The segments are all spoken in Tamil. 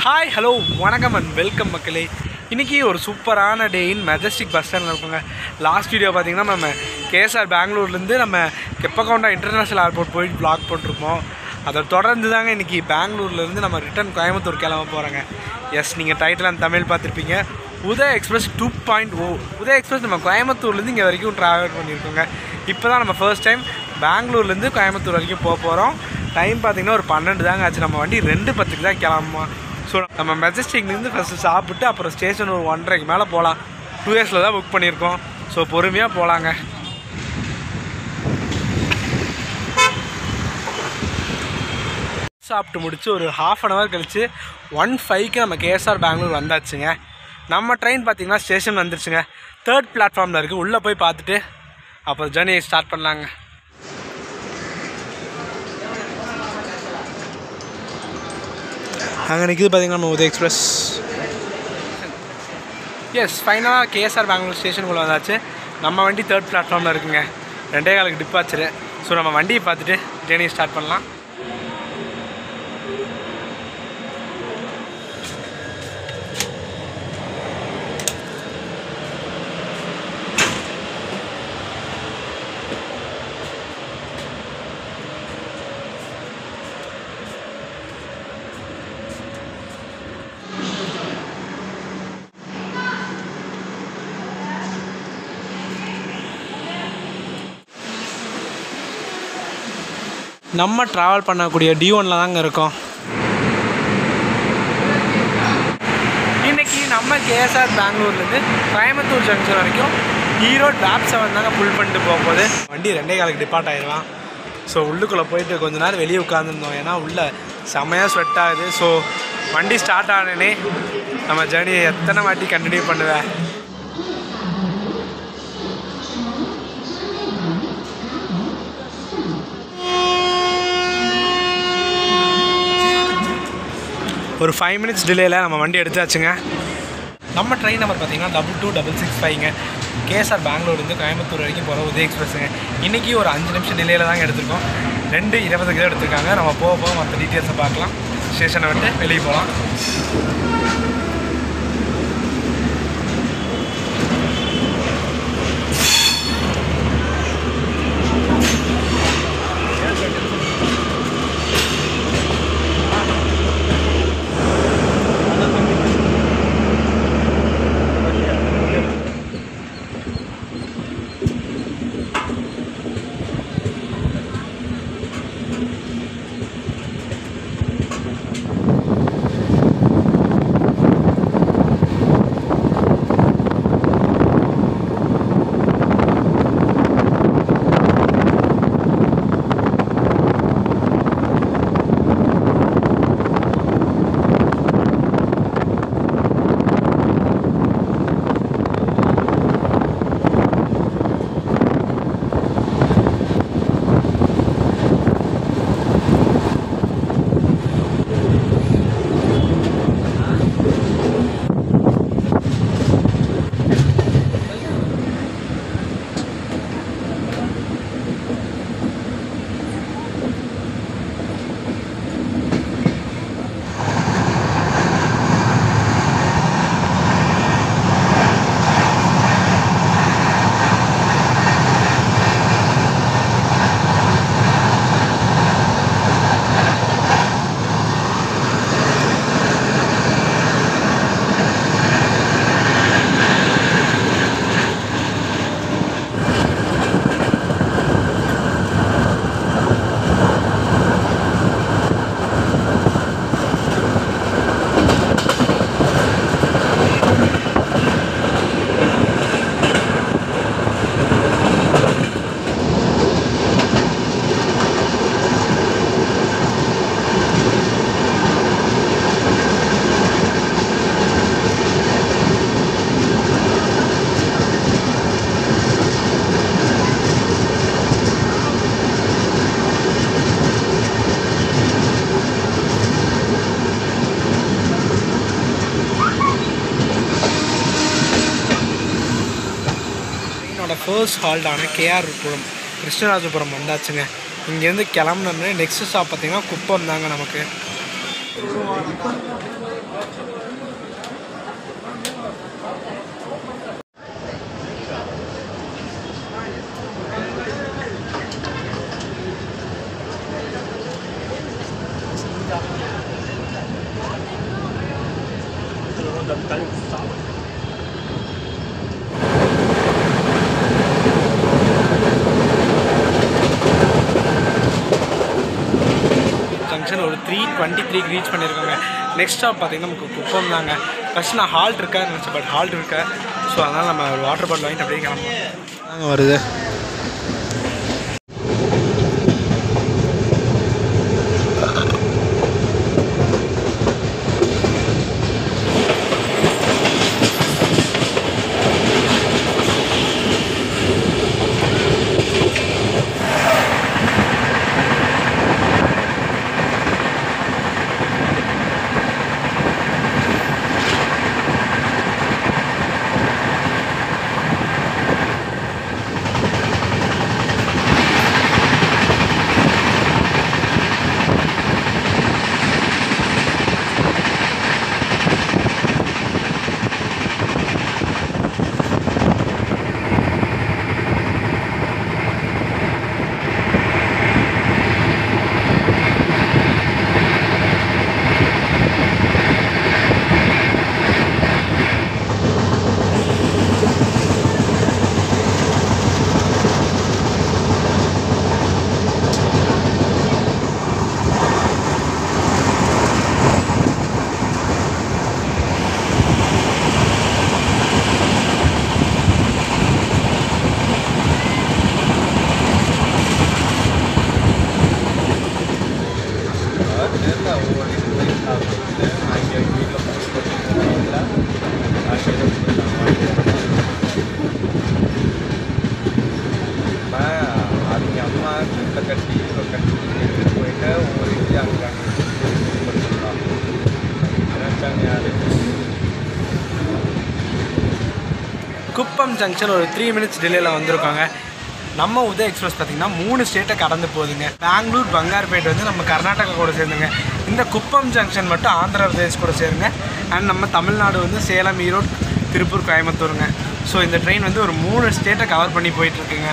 ஹாய் ஹலோ வணக்கம் அண்ட் வெல்கம் மக்களே இன்றைக்கி ஒரு சூப்பரான டே இன் மெஜஸ்டிக் பஸ் ஸ்டாண்டில் இருக்கோங்க லாஸ்ட் வீடியோ பார்த்தீங்கன்னா நம்ம கேஎஸ்ஆர் பெங்களூர்லேருந்து நம்ம கெப்பகவுண்டா இன்டர்நேஷ்னல் ஏர்போர்ட் போயிட்டு vlog போட்டிருப்போம் அதை தொடர்ந்து தாங்க இன்றைக்கி பெங்களூர்லேருந்து நம்ம ரிட்டர்ன் கோயம்புத்தூர் கிளம்ப போகிறோங்க எஸ் நீங்கள் டைட்டில் அந்த தமிழ் பார்த்துருப்பீங்க Uday express two point oh Uday express நம்ம கோயம்புத்தூர்லேருந்து இங்கே வரைக்கும் ட்ராவல் பண்ணியிருக்கோங்க இப்போ தான் நம்ம ஃபர்ஸ்ட் டைம் பெங்களூர்லேருந்து கோயம்புத்தூர் வரைக்கும் போக போகிறோம் டைம் பார்த்தீங்கன்னா ஒரு பன்னெண்டு தாங்க ஆச்சு நம்ம வண்டி ரெண்டு பத்துக்கு தான் கிளம்புமா ஸோ நம்ம மெஜஸ்டிக்லேருந்து ஃபஸ்ட்டு சாப்பிட்டு அப்புறம் ஸ்டேஷன் ஒரு ஒன்றரைக்கு மேலே போகலாம் டூ இயர்ஸில் தான் புக் பண்ணியிருக்கோம் ஸோ பொறுமையாக போகலாங்க சாப்பிட்டு முடிச்சு ஒரு ஹாஃப் அன் ஹவர் கழிச்சு ஒன் ஃபைவ்க்கு நம்ம கேஎஸ்ஆர் பெங்களூர் வந்தாச்சுங்க நம்ம ட்ரெயின் பார்த்தீங்கன்னா ஸ்டேஷன் வந்துருச்சுங்க தேர்ட் பிளாட்ஃபார்மில் இருக்குது உள்ளே போய் பார்த்துட்டு அப்போ ஜேர்னியை ஸ்டார்ட் பண்ணலாங்க அங்கே நிற்கிது பார்த்தீங்கன்னா நம்ம உதய எக்ஸ்பிரஸ் எஸ் ஃபைனலாக கேஎஸ்ஆர் பெங்களூர் ஸ்டேஷனுக்குள்ளே வந்தாச்சு நம்ம வண்டி தேர்ட் பிளாட்ஃபார்மில் இருக்குங்க ரெண்டே காலுக்கு டிப்பாச்சு ஸோ நம்ம வண்டியை பார்த்துட்டு ஜேர்னியை ஸ்டார்ட் பண்ணலாம் நம்ம ட்ராவல் பண்ணக்கூடிய டி ஒனில் தாங்க இருக்கோம் இன்னைக்கு நம்ம கேஎஸ்ஆர் பெங்களூர்லேருந்து கோயம்புத்தூர் ஜங்ஷன் வரைக்கும் ஈரோடு வேப் செவன் தாங்க புல் பண்ணிட்டு போக போகுது வண்டி ரெண்டே காலுக்கு டிபார்ட் ஆயிடலாம் ஸோ உள்ளுக்குள்ளே போயிட்டு கொஞ்ச நேரம் வெளியே உட்காந்துருந்தோம் ஏன்னா உள்ளே செமையாக ஸ்வெட் ஆகுது ஸோ வண்டி ஸ்டார்ட் ஆனனே நம்ம ஜேர்னியை எத்தனை வாட்டி கண்டினியூ பண்ணுவேன் ஒரு ஃபைவ் மினிட்ஸ் டிலேயில் நம்ம வண்டி எடுத்தாச்சுங்க நம்ம ட்ரெயின் நம்பர் பார்த்தீங்கன்னா டபுள் டூ டபுள் சிக்ஸ் ஃபைவ்ங்க கேஎஸ்ஆர் பெங்களூர்லேருந்து கோயம்புத்தூர் வரைக்கும் போகிற உதய எக்ஸ்பிரஸுங்க இன்றைக்கி ஒரு அஞ்சு நிமிஷம் டிலேயில் தாங்க எடுத்திருக்கோம் ரெண்டு இருபது கிலோ எடுத்திருக்காங்க நம்ம போக போக மற்ற டீட்டெயில்ஸை பார்க்கலாம் ஸ்டேஷனை விட்டு வெளியே போகலாம் ஃபர்ஸ்ட் ஹால்டான கேஆர் புரம் கிருஷ்ணராஜபுரம் வந்தாச்சுங்க இங்கேருந்து கிளம்புனோம்னா நெக்ஸ்ட் ஸ்டாப் பார்த்தீங்கன்னா குப்பம் தாங்க நமக்கு தள்ளி தள்ளி stop. ஜங்ஷன் ஒரு த்ரீ டுவெண்ட்டி த்ரீக்கு ரீச் பண்ணியிருக்காங்க நெக்ஸ்ட் ஸ்டாப் பார்த்தீங்கன்னா நமக்கு குப்பம் தாங்க ஃபஸ்ட் நான் ஹால்ட் இருக்கேன் நினச்சேன் பட் ஹால்ட் இருக்கா ஸோ அதனால் நம்ம ஒரு வாட்டர் பாட்டில் வாங்கிட்டு அப்படியே கிளம்பலாம் அங்கே வருது அவங்க அம்மா குட்டை கட்டி ஒரு கட்டி எடுத்துட்டு போயிட்டு ஒவ்வொரு இட்லி அங்கே அங்கே யாரு குப்பம் ஜங்ஷன் ஒரு த்ரீ மினிட்ஸ் டிலேயில் வந்திருக்காங்க நம்ம உதய எக்ஸ்பிரஸ் பார்த்திங்கன்னா மூணு ஸ்டேட்டை கடந்து போகுதுங்க பெங்களூர் பங்கார்பேட் வந்து நம்ம கர்நாடகா கூட சேர்ந்துங்க இந்த குப்பம் ஜங்ஷன் மட்டும் ஆந்திர பிரதேஷ் கூட சேருங்க அண்ட் நம்ம தமிழ்நாடு வந்து சேலம் ஈரோடு திருப்பூர் கோயம்புத்தூருங்க ஸோ இந்த ட்ரெயின் வந்து ஒரு மூணு ஸ்டேட்டை கவர் பண்ணி போயிட்டுருக்குங்க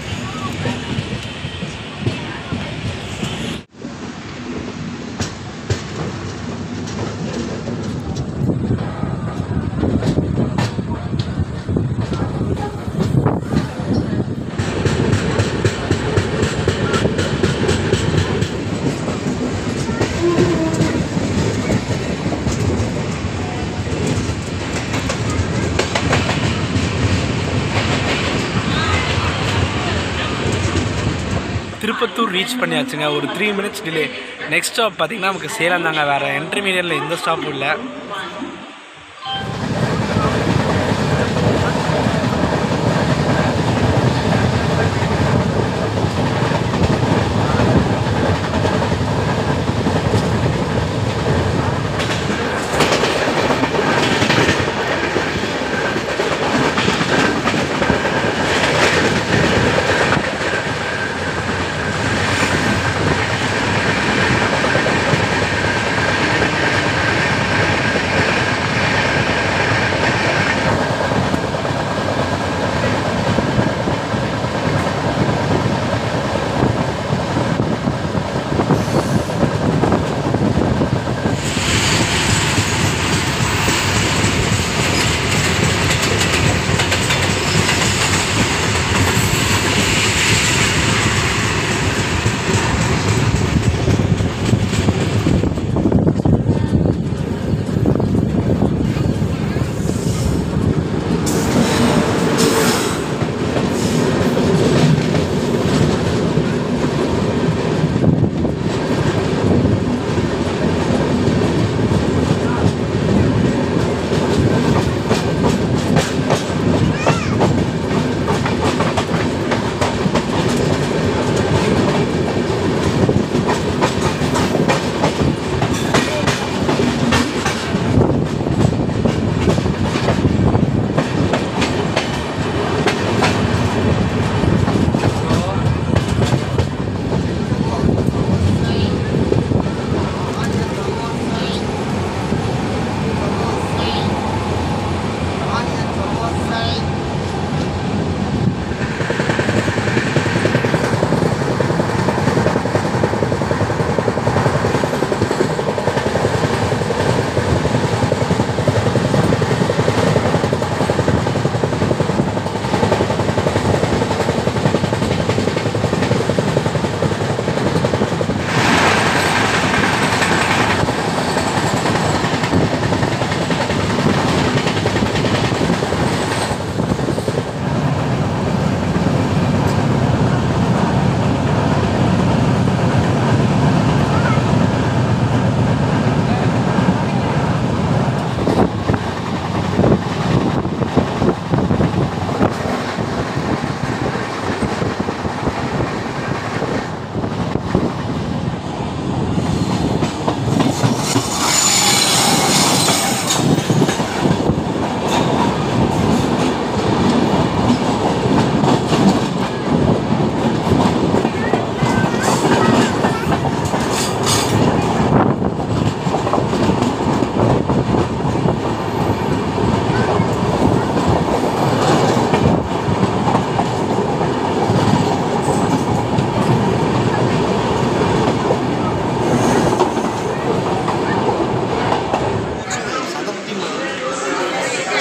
திருப்பத்தூர் ரீச் பண்ணியாச்சுங்க ஒரு three minutes delay next stop பார்த்தீங்கன்னா நமக்கு சேலம் தாங்க வேறு இன்டர்மீடியட்டில் எந்த ஸ்டாப்பும் இல்லை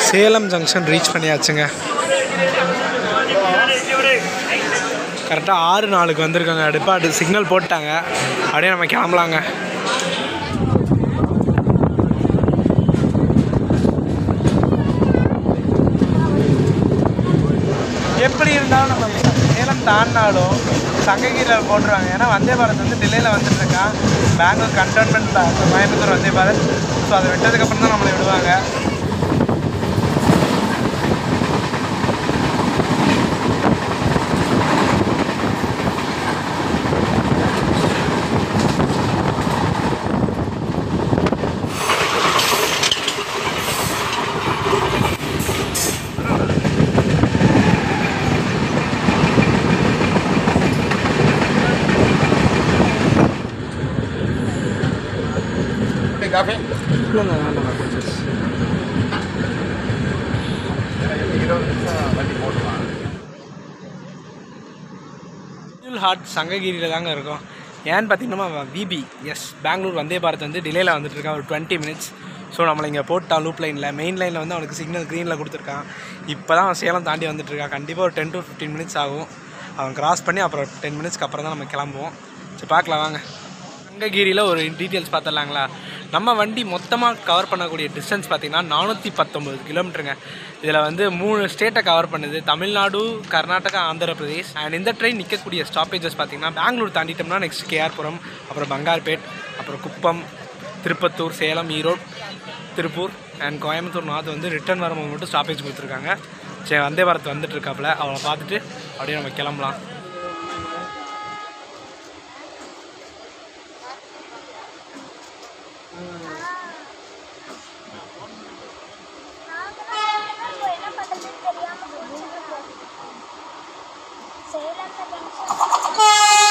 சேலம் ஜங்ஷன் ரீச் பண்ணியாச்சுங்க கரெக்டாக ஆறு நாளுக்கு வந்திருக்காங்க டிப்பார்ட் சிக்னல் போட்டாங்க அப்படியே நம்ம கிளம்பலாங்க எப்படி இருந்தாலும் நம்ம சேலம் தாண்டினாலும் சங்ககிரியில் போட்டுருவாங்க ஏன்னா வந்தே பாரத் வந்து டில்லையில் வந்துட்டு இருக்கான் பெங்களூர் கண்டோன்மெண்ட் கோயம்புத்தூர் வந்தே பாரத் ஸோ அதை விட்டதுக்கப்புறம் தான் நம்மளை விடுவாங்க காஃபி இல்லைங்க வேண்டாம் இருபது நிமிஷம் வண்டி போட்டுவான் ஃபுல் ஹார்ட் சங்ககிரியில் தாங்க இருக்கும் ஏன்னு பார்த்தீங்கன்னா விபி எஸ் பெங்களூர் வந்தே பாரத் வந்து டிலேயில் வந்துட்டு இருக்கான் ஒரு டுவெண்ட்டி மினிட்ஸ் ஸோ நம்மளை இங்கே போட்டான் லூப் லைனில் மெயின் லைனில் வந்து அவனுக்கு சிக்னல் க்ரீனில் கொடுத்துருக்கான் இப்போ தான் அவன் சேலம் தாண்டி வந்துட்டு இருக்கான் கண்டிப்பாக ஒரு டென் டு ஃபிஃப்டீன் மினிட்ஸ் ஆகும் அவன் கிராஸ் பண்ணி அப்புறம் டென் மினிட்ஸ்க்கு அப்புறம் தான் நம்ம கிளம்புவோம் சரி பார்க்கலாம் வாங்க சங்ககிரியில் ஒரு டீட்டெயில்ஸ் பார்த்துடலாங்களா நம்ம வண்டி மொத்தமாக கவர் பண்ணக்கூடிய டிஸ்டன்ஸ் பார்த்தீங்கன்னா நானூற்றி பத்தொம்பது கிலோமீட்டருங்க இதில் வந்து மூணு ஸ்டேட்டை கவர் பண்ணுது தமிழ்நாடு கர்நாடகா ஆந்திர பிரதேஷ் அண்ட் இந்த ட்ரெயின் நிற்கக்கூடிய ஸ்டாப்பேஜஸ் பார்த்தீங்கன்னா பெங்களூர் தாண்டிட்டோம்னா நெக்ஸ்ட் கேஆர்புரம் அப்புறம் பங்கார்பேட் அப்புறம் குப்பம் திருப்பத்தூர் சேலம் ஈரோடு திருப்பூர் அண்ட் கோயம்புத்தூர் நார்த் வந்து ரிட்டர்ன் வரும்போது மட்டும் ஸ்டாப்பேஜ் கொடுத்துருக்காங்க சரி வந்தே பாரத் வந்துட்டு இருக்காப்புல அவளை பார்த்துட்டு அப்படியே நம்ம கிளம்பலாம் என்ன பண்றதுன்னு தெரியாம முடிச்சுட்டு சேலம்ல ஜங்ஷன்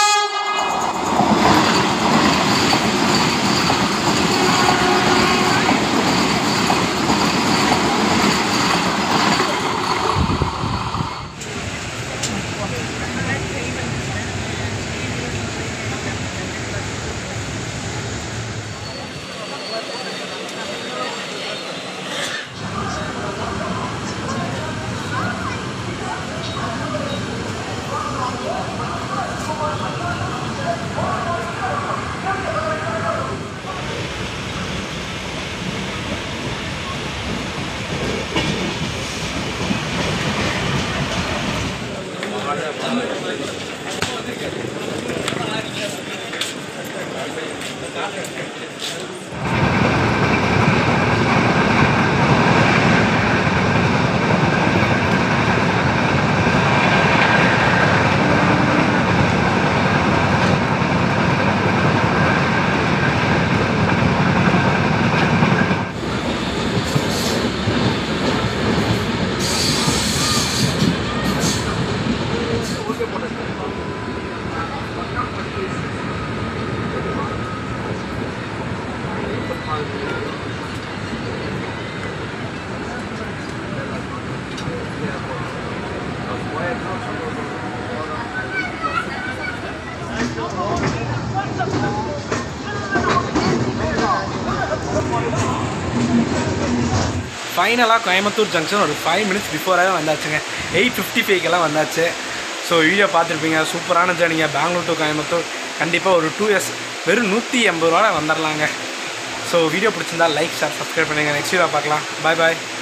ஃபைனலாக கோயம்புத்தூர் ஜங்ஷன் ஒரு ஃபைவ் மினிட்ஸ் பிஃபோராகவே வந்தாச்சுங்க எயிட் ஃபிஃப்டி ஃபைவ்க்கெல்லாம் வந்தாச்சு ஸோ வீடியோ பார்த்துருப்பீங்க சூப்பரான ஜேர்னிங்க பெங்களூர் டு கோயம்புத்தூர் கண்டிப்பாக ஒரு டூ இயர்ஸ் வெறும் நூற்றி எண்பது ரூபா வந்துடலாங்க ஸோ வீடியோ பிடிச்சிருந்தா லைக் ஷேர் சப்ஸ்கிரைப் பண்ணுங்கள் நெக்ஸ்ட் வீடியோ பார்க்கலாம் பாய் பாய்